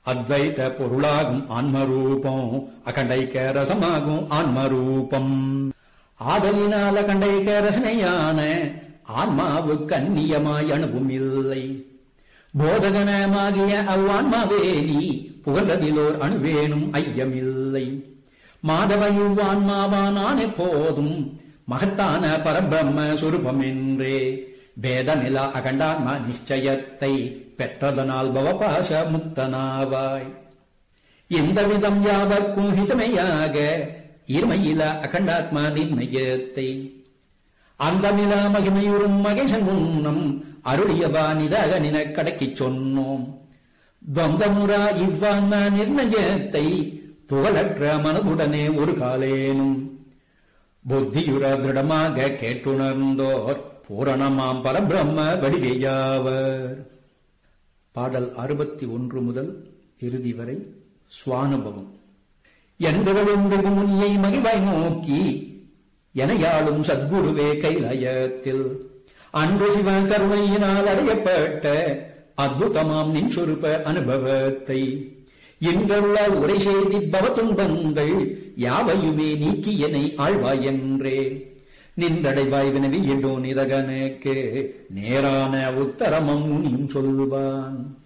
அத்வைத பொருளாகும் ஆன்மரூபம் அகண்டைக்க ரசமாகும் ஆன்மரூபம் ஆதலினால் அகண்டைக்க ரசனையான ஆன்மாவுக்கு அந்நியமாய் அணுவும் இல்லை போதகனமாகிய அவ்வான்மாவேலி புகழ்வதிலோர் அணுவேனும் ஐயமில்லை மாதவயுவ் ஆன்மாவானான் எப்போதும் மகத்தான பரபிரம்ம சுரூபம் என்றே பேதநில அகண்டான்ம நிச்சயத்தை பெற்றதனால் பவபாச முக்தனாவாய் எந்த விதம் யாவர்க்கும் ஹிதமையாக இருமையில அகண்டாத்மா நிர்ணயத்தை அந்தமில மகிமையுறும் மகேசன் முன்னம் அருளியவா நிதாக நின கடக்கிச் சொன்னோம் துவந்தமுறா இவ்வான்ம நிர்ணயத்தை துகளற்ற மனதுடனே ஒரு காலேனும் புத்தியுற திருடமாக கேட்டுணர்ந்தோர் பூரணமாம் பரபிரம்ம வடிவையாவர் பாடல் அறுபத்தி ஒன்று முதல் இறுதி வரை சுவானுபவம் என்பவளுண்டு முனியை மகிழ்வாய் நோக்கி எனையாளும் சத்குருவே கைலயத்தில் அன்று சிவ கருணையினால் அடையப்பட்ட அத்புதமாம் நின் சொருப அனுபவத்தை இன்றுள்ள உரை செய்தி பவ துன்பங்கள் யாவையுமே நீக்கி எனை ஆழ்வாய் என்றே நின்றடைவாய் வினவி எடோ நிதகனுக்கு நேரான உத்தரமம் முனியும் சொல்வான்